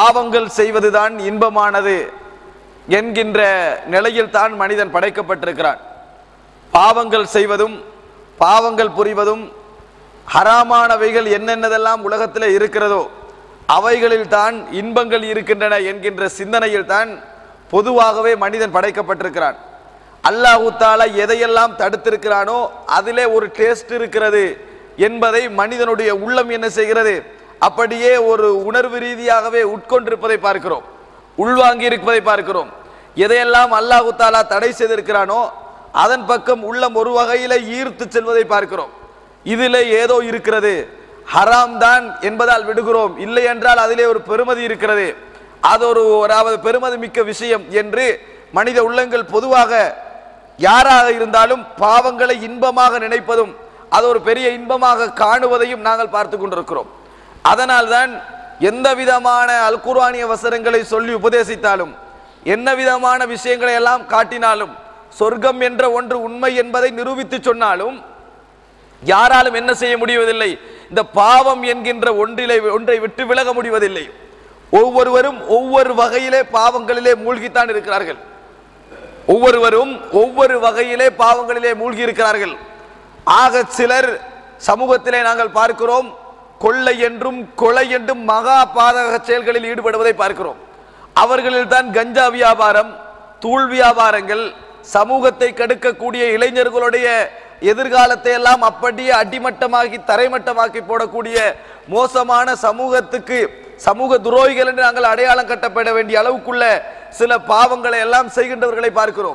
பாவங்கள் செய்வதுதான் இன்பமானது என்கின்ற நிலையில் தான் மனிதன் படைக்கப்பட்டிருக்கிறான் பாவங்கள் செய்வதும் பாவங்கள் புரிவதும் ஹராமானவைகள் என்னென்னதெல்லாம் உலகத்தில் இருக்கிறதோ அவைகளில் தான் இன்பங்கள் இருக்கின்றன என்கின்ற சிந்தனையில் தான் பொதுவாகவே மனிதன் படைக்கப்பட்டிருக்கிறான் அல்லாஹு தாலா எதையெல்லாம் தடுத்திருக்கிறானோ அதிலே ஒரு டேஸ்ட் இருக்கிறது என்பதை மனிதனுடைய உள்ளம் என்ன செய்கிறது அப்படியே ஒரு உணர்வு ரீதியாகவே உட்கொண்டிருப்பதை பார்க்கிறோம் உள்வாங்கி இருப்பதை பார்க்கிறோம் எதையெல்லாம் அல்லாஹு தாலா தடை செய்திருக்கிறானோ அதன் பக்கம் உள்ளம் ஒரு வகையில ஈர்த்து செல்வதை பார்க்கிறோம் இதிலே ஏதோ இருக்கிறது ஹராம் தான் என்பதால் விடுகிறோம் இல்லை என்றால் அதிலே ஒரு பெருமதி இருக்கிறது அது ஒரு அதாவது பெருமதி மிக்க விஷயம் என்று மனித உள்ளங்கள் பொதுவாக யாராக இருந்தாலும் பாவங்களை இன்பமாக நினைப்பதும் அது ஒரு பெரிய இன்பமாக காணுவதையும் நாங்கள் பார்த்து கொண்டிருக்கிறோம் அதனால்தான் எந்த விதமான அல் குர்ஆனிய வசனங்களை சொல்லி உபதேசித்தாலும் என்ன விதமான விஷயங்களை எல்லாம் காட்டினாலும் சொர்க்கம் என்ற ஒன்று உண்மை என்பதை நிரூபித்து சொன்னாலும் யாராலும் என்ன செய்ய முடிவதில்லை இந்த பாவம் என்கின்ற ஒன்றிலே ஒன்றை விட்டு விலக முடிவதில்லை ஒவ்வொருவரும் ஒவ்வொரு வகையிலே பாவங்களிலே மூழ்கித்தான் இருக்கிறார்கள் ஒவ்வொருவரும் ஒவ்வொரு வகையிலே பாவங்களிலே மூழ்கி இருக்கிறார்கள் ஆக சிலர் சமூகத்திலே நாங்கள் பார்க்கிறோம் கொள்ளை என்றும் கொலை என்றும் மகா பாதக செயல்களில் ஈடுபடுவதை பார்க்கிறோம் அவர்களில் தான் கஞ்சா வியாபாரம் தூள் வியாபாரங்கள் சமூகத்தை கெடுக்கக்கூடிய இளைஞர்களுடைய எதிர்காலத்தை எல்லாம் அப்படியே அடிமட்டமாக்கி தரைமட்டமாக்கி போடக்கூடிய மோசமான சமூகத்துக்கு சமூக துரோகிகள் என்று நாங்கள் அடையாளம் கட்டப்பட வேண்டிய அளவுக்குள்ள சில பாவங்களை எல்லாம் செய்கின்றவர்களை பார்க்கிறோம்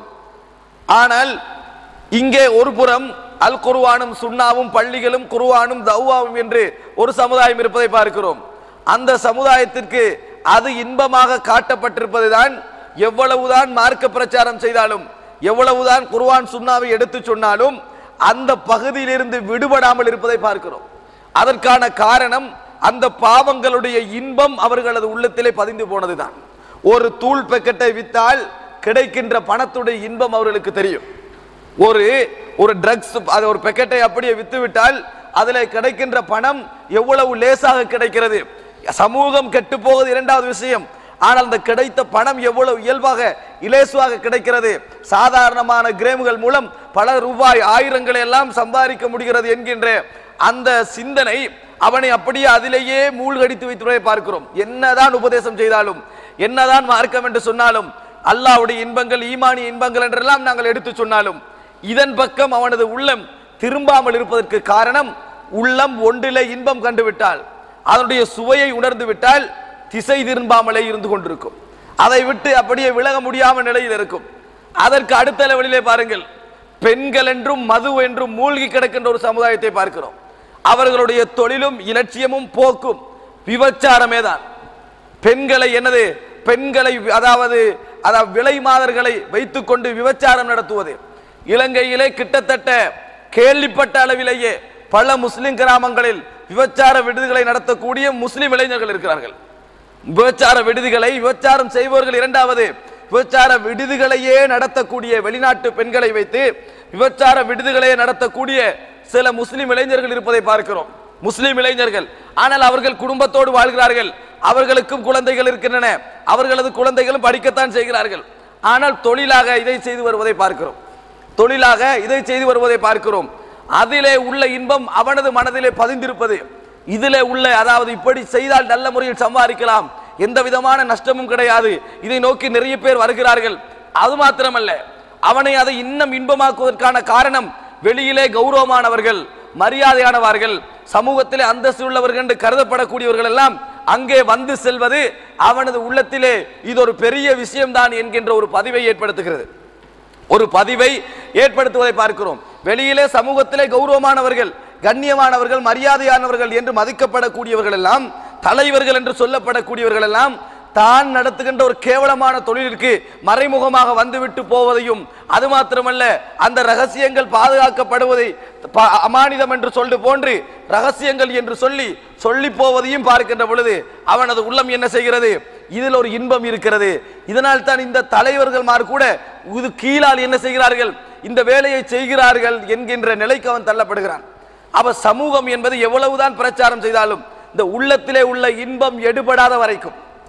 ஆனால் இங்கே ஒரு புறம் அல் குர்ஆனும் சுன்னாவும் பள்ளிகளும் குர்ஆனும் தௌவாவும் என்று ஒரு சமுதாயம் இருப்பதை பார்க்கிறோம் அந்த சமுதாயத்திற்கு அது இன்பமாக காட்டப்பட்டிருப்பதுதான் எவ்வளவுதான் மார்க்க பிரச்சாரம் செய்தாலும் எவ்வளவுதான் குர்ஆன் சுன்னாவை எடுத்து சொன்னாலும் அந்த பகுதியிலிருந்து விடுபடாமல் இருப்பதை பார்க்கிறோம் அதற்கான காரணம் அந்த பாவங்களுடைய இன்பம் அவர்களது உள்ளத்திலே பதிந்து போனதுதான் ஒரு தூள் பெக்கெட்டை வித்தால் கிடைக்கின்ற பணத்துடைய இன்பம் அவர்களுக்கு தெரியும் ஒரு ஒரு ட்ரக்ஸ் அது ஒரு பெக்கெட்டை அப்படியே வித்து விட்டால் அதில் கிடைக்கின்ற பணம் எவ்வளவு லேசாக கிடைக்கிறது சமூகம் கெட்டு போவது இரண்டாவது விஷயம் ஆனால் அந்த கிடைத்த பணம் எவ்வளவு இயல்பாக இலேசுவாக கிடைக்கிறது சாதாரணமான கிரேமுகள் மூலம் பல ரூபாய் ஆயிரங்களை எல்லாம் சம்பாதிக்க முடிகிறது என்கின்ற அந்த சிந்தனை அவனை அப்படியே அதிலேயே மூழ்கடித்து வைத்துள்ளதை பார்க்கிறோம் என்னதான் உபதேசம் செய்தாலும் என்னதான் மார்க்கம் என்று சொன்னாலும் அல்லாஹ்வுடைய இன்பங்கள் ஈமானிய இன்பங்கள் என்றெல்லாம் நாங்கள் எடுத்து சொன்னாலும் இதன் பக்கம் அவனது உள்ளம் திரும்பாமல் இருப்பதற்கு காரணம் உள்ளம் ஒன்றிலே இன்பம் கண்டுவிட்டால் அதனுடைய சுவையை உணர்ந்து விட்டால் திசை திரும்பாமலே இருந்து கொண்டிருக்கும் அதை விட்டு அப்படியே விலக முடியாம நிலையில் இருக்கும் அதற்கு அடுத்த லெவலிலே பாருங்கள் பெண்கள் என்றும் மது என்றும் மூழ்கி கிடக்கின்ற ஒரு சமுதாயத்தை பார்க்கிறோம் அவர்களுடைய தொழிலும் இலட்சியமும் போக்கும் விபச்சாரமே தான் பெண்களை என்னது பெண்களை அதாவது அதாவது விலை மாதர்களை வைத்துக்கொண்டு விபச்சாரம் நடத்துவது இலங்கையிலே கிட்டத்தட்ட கேள்விப்பட்ட அளவிலேயே பல முஸ்லிம் கிராமங்களில் விபச்சார விடுதிகளை நடத்தக்கூடிய முஸ்லிம் இளைஞர்கள் இருக்கிறார்கள் விபச்சார விடுதிகளை விபச்சாரம் செய்பவர்கள் இரண்டாவது விபச்சார விடுதிகளையே நடத்தக்கூடிய வெளிநாட்டு பெண்களை வைத்து விபச்சார விடுதிகளையே நடத்தக்கூடிய சில முஸ்லிம் இளைஞர்கள் இருப்பதை பார்க்கிறோம் முஸ்லிம் இளைஞர்கள் ஆனால் அவர்கள் குடும்பத்தோடு வாழ்கிறார்கள் அவர்களுக்கும் குழந்தைகள் இருக்கின்றன அவர்களது குழந்தைகளும் படிக்கத்தான் செய்கிறார்கள் ஆனால் தொழிலாக இதை செய்து வருவதை பார்க்கிறோம் தொழிலாக இதை செய்து வருவதை பார்க்கிறோம் அதிலே உள்ள இன்பம் அவனது மனதிலே பதிந்திருப்பது இதிலே உள்ள அதாவது இப்படி செய்தால் நல்ல முறையில் சம்பாதிக்கலாம் எந்த விதமான நஷ்டமும் கிடையாது இதை நோக்கி நிறைய பேர் வருகிறார்கள் அது மாத்திரமல்ல அவனை அதை இன்னும் இன்பமாக்குவதற்கான காரணம் வெளியிலே கௌரவமானவர்கள் மரியாதையானவர்கள் சமூகத்திலே அந்தஸ்து உள்ளவர்கள் என்று கருதப்படக்கூடியவர்கள் எல்லாம் அங்கே வந்து செல்வது அவனது உள்ளத்திலே இது ஒரு பெரிய விஷயம்தான் என்கின்ற ஒரு பதிவை ஏற்படுத்துகிறது ஒரு பதிவை ஏற்படுத்துவதை பார்க்கிறோம் வெளியிலே சமூகத்திலே கௌரவமானவர்கள் கண்ணியமானவர்கள் மரியாதையானவர்கள் என்று மதிக்கப்படக்கூடியவர்கள் எல்லாம் தலைவர்கள் என்று சொல்லப்படக்கூடியவர்கள் எல்லாம் தான் நடத்துகின்ற ஒரு கேவலமான தொழிலிற்கு மறைமுகமாக வந்துவிட்டு போவதையும் அது மாத்திரமல்ல அந்த ரகசியங்கள் பாதுகாக்கப்படுவதை ப- அமானிதம் என்று சொல்லு போன்று ரகசியங்கள் என்று சொல்லி சொல்லி போவதையும் பார்க்கின்ற பொழுது அவனது உள்ளம் என்ன செய்கிறது இதில் ஒரு இன்பம் இருக்கிறது இதனால் தான் இந்த தலைவர்கள் மாறு கூட இது கீழால் என்ன செய்கிறார்கள் இந்த வேலையை செய்கிறார்கள் என்கின்ற நிலைக்கு அவன் தள்ளப்படுகிறான் அவ சமூகம் என்பது எவ்வளவுதான் பிரச்சாரம் செய்தாலும் இந்த உள்ளத்திலே உள்ள இன்பம் எடுபடாத வரைக்கும்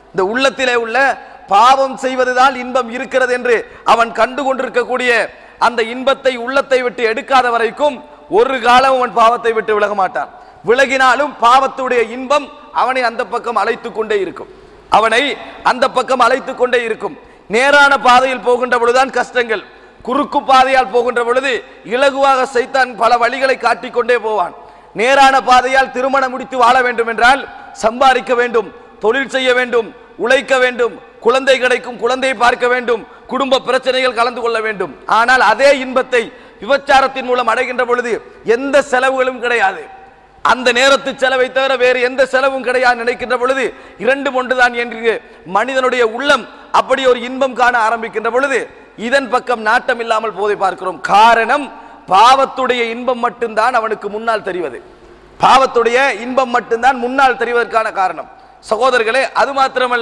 இந்த உள்ளத்திலே உள்ள பாவம் செய்வதுதான் இன்பம் இருக்கிறது என்று அவன் கண்டு கொண்டிருக்கக்கூடிய அந்த இன்பத்தை உள்ளத்தை விட்டு எடுக்காத வரைக்கும் ஒரு காலம் அவன் பாவத்தை விட்டு விலக மாட்டான் விலகினாலும் பாவத்துடைய இன்பம் அவனை அந்த பக்கம் அழைத்து கொண்டே இருக்கும் அவனை அந்த பக்கம் அழைத்து கொண்டே இருக்கும் நேரான பாதையில் போகின்ற பொழுதுதான் கஷ்டங்கள் குறுக்கு பாதையால் போகின்ற பொழுது இலகுவாக சைத்தான் பல வழிகளை காட்டிக் கொண்டே போவான் நேரான பாதையால் திருமணம் முடித்து வாழ வேண்டும் என்றால் சம்பாதிக்க வேண்டும் தொழில் செய்ய வேண்டும் உழைக்க வேண்டும் குழந்தை கிடைக்கும் குழந்தையை பார்க்க வேண்டும் குடும்ப பிரச்சனைகள் கலந்து கொள்ள வேண்டும் ஆனால் அதே இன்பத்தை விபச்சாரத்தின் மூலம் அடைகின்ற பொழுது எந்த செலவுகளும் கிடையாது அந்த நேரத்து செலவை தவிர வேறு எந்த செலவும் கிடையாது நினைக்கின்ற பொழுது இரண்டும் ஒன்றுதான் என்று மனிதனுடைய உள்ளம் அப்படி ஒரு இன்பம் காண ஆரம்பிக்கின்ற பொழுது இதன் பக்கம் நாட்டம் இல்லாமல் போதை பார்க்கிறோம் காரணம் பாவத்துடைய இன்பம் மட்டும்தான் அவனுக்கு முன்னால் தெரிவது பாவத்துடைய இன்பம் மட்டும்தான் முன்னால் தெரிவதற்கான காரணம் சகோதரர்களே அது மாத்திரமல்ல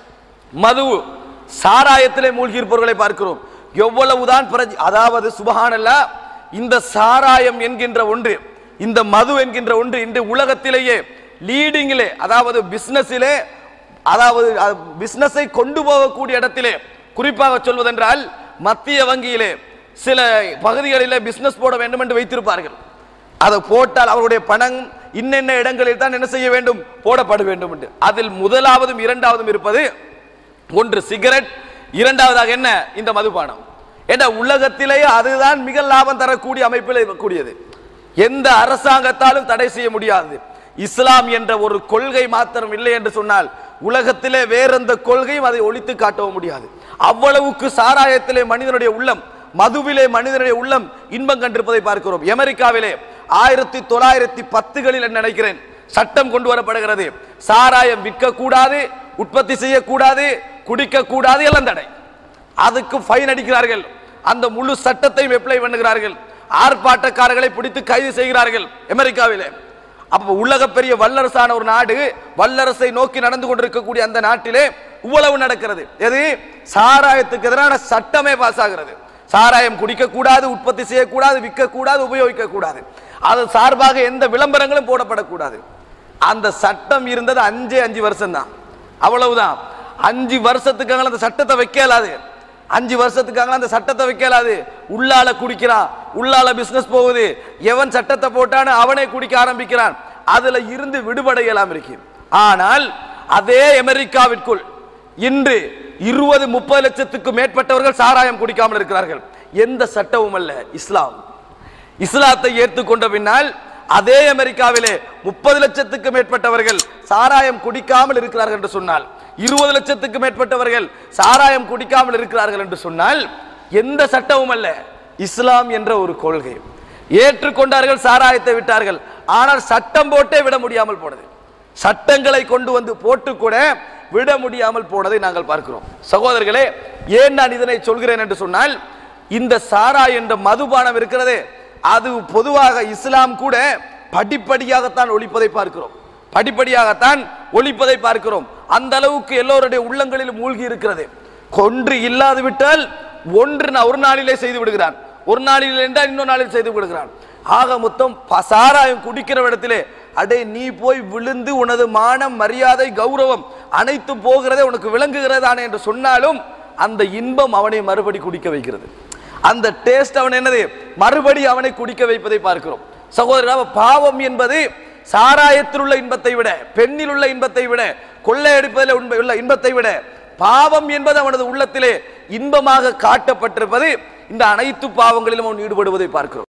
மது சாராயத்திலே மூழ்கி இருப்பவர்களை பார்க்கிறோம் எவ்வளவுதான் பிரஜ- அதாவது சுபஹானல்லா இந்த சாராயம் என்கின்ற ஒன்று இந்த மது என்கின்ற ஒன்று இன்று உலகத்திலேயே லீடிங்கிலே அதாவது பிசினஸிலே அதாவது பிசினஸை கொண்டு போகக்கூடிய இடத்திலே குறிப்பாக சொல்வதென்றால் மத்திய வங்கியிலே சில பகுதிகளிலே பிசினஸ் போட வேண்டும் என்று வைத்திருப்பார்கள் அதை போட்டால் அவருடைய பணம் இன்னென்ன இடங்களில் தான் என்ன செய்ய வேண்டும் போடப்பட வேண்டும் என்று அதில் முதலாவதும் இரண்டாவதும் இருப்பது ஒன்று சிகரெட் இரண்டாவதாக என்ன இந்த மதுபானம் என்ற உலகத்திலேயே அதுதான் மிக லாபம் தரக்கூடிய அமைப்பில் இருக்கக்கூடியது எந்த அரசாங்கத்தாலும் தடை செய்ய முடியாது இஸ்லாம் என்ற ஒரு கொள்கை மாத்திரம் இல்லை என்று சொன்னால் உலகத்திலே வேறெந்த கொள்கையும் அதை ஒழித்து காட்டவும் முடியாது அவ்வளவுக்கு சாராயத்திலே மனிதனுடைய உள்ளம் மதுவிலே மனிதனுடைய உள்ளம் இன்பம் கண்டிருப்பதை பார்க்கிறோம் அமெரிக்காவிலே ஆயிரத்தி தொள்ளாயிரத்தி பத்துகளில் நினைக்கிறேன் சட்டம் கொண்டு வரப்படுகிறது சாராயம் விற்க கூடாது உற்பத்தி செய்யக்கூடாது குடிக்க கூடாது எல்லாம் தடை அதுக்கு ஃபைன் அடிக்கிறார்கள் அந்த முழு சட்டத்தையும் அப்ளை பண்ணுகிறார்கள் ஆர்ப்பாட்டக்காரர்களை பிடித்து கைது செய்கிறார்கள் அமெரிக்காவிலே அப்ப உலக பெரிய வல்லரசான ஒரு நாடு வல்லரசை நோக்கி நடந்து கொண்டிருக்கக்கூடிய அந்த நாட்டிலே இவ்வளவு நடக்கிறது எது சாராயத்துக்கு எதிரான சட்டமே பாஸ் ஆகிறது சாராயம் குடிக்க கூடாது உற்பத்தி செய்யக்கூடாது விற்க கூடாது உபயோகிக்க கூடாது அது சார்பாக எந்த விளம்பரங்களும் போடப்படக்கூடாது அந்த சட்டம் இருந்தது அஞ்சே அஞ்சு வருஷம் தான் அவ்வளவுதான் அஞ்சு வருஷத்துக்காக அந்த சட்டத்தை வைக்கலாது அஞ்சு வருஷத்துக்காக அந்த சட்டத்தை வைக்கலாது உள்ளால குடிக்கிறான் உள்ளால பிசினஸ் போகுது எவன் சட்டத்தை போட்டான்னு அவனே குடிக்க ஆரம்பிக்கிறான் அதுல இருந்து விடுபட இயலாம இருக்கு ஆனால் அதே அமெரிக்காவிற்குள் இன்று இருபது முப்பது லட்சத்துக்கு மேற்பட்டவர்கள் சாராயம் குடிக்காமல் இருக்கிறார்கள் எந்த சட்டமும் அல்ல இஸ்லாம் இஸ்லாத்தை ஏற்றுக்கொண்ட பின்னால் அதே அமெரிக்காவிலே முப்பது லட்சத்துக்கு மேற்பட்டவர்கள் சாராயம் குடிக்காமல் இருக்கிறார்கள் என்று சொன்னால் இருபது லட்சத்துக்கு மேற்பட்டவர்கள் சாராயம் குடிக்காமல் இருக்கிறார்கள் என்று சொன்னால் எந்த சட்டமும் அல்ல இஸ்லாம் என்ற ஒரு கொள்கை ஏற்றுக்கொண்டார்கள் சாராயத்தை விட்டார்கள் ஆனால் சட்டம் போட்டே விட முடியாமல் போனது சட்டங்களை கொண்டு வந்து போட்டு கூட விட முடியாமல் போனதை நாங்கள் பார்க்கிறோம் சகோதரர்களே ஏன் நான் இதனை சொல்கிறேன் என்று சொன்னால் இந்த சாரா என்ற மதுபானம் இருக்கிறதே அது பொதுவாக இஸ்லாம் கூட படிப்படியாகத்தான் ஒழிப்பதை பார்க்கிறோம் படிப்படியாகத்தான் ஒழிப்பதை பார்க்கிறோம் அந்த அளவுக்கு எல்லோருடைய உள்ளங்களில் மூழ்கி இருக்கிறது கொன்று இல்லாது விட்டால் ஒன்று நா- ஒரு நாளிலே செய்து விடுகிறான் ஒரு நாளில் என்றால் இன்னொரு நாளில் செய்து விடுகிறான் ஆக மொத்தம் ப- சாராயம் குடிக்கிற இடத்திலே அடே நீ போய் விழுந்து உனது மானம் மரியாதை கௌரவம் அனைத்து போகிறதே உனக்கு விளங்குகிறதானே என்று சொன்னாலும் அந்த இன்பம் அவனை மறுபடி குடிக்க வைக்கிறது அந்த டேஸ்ட் அவன் என்னது மறுபடி அவனை குடிக்க வைப்பதை பார்க்கிறோம் சகோதரர் அப்ப பாவம் என்பது சாராயத்தில் உள்ள இன்பத்தை விட பெண்ணில் உள்ள இன்பத்தை விட கொள்ளையடிப்பதில் உண்மை- உள்ள இன்பத்தை விட பாவம் என்பது அவனது உள்ளத்திலே இன்பமாக காட்டப்பட்டிருப்பது இந்த அனைத்து பாவங்களிலும் அவன் ஈடுபடுவதை பார்க்கிறோம்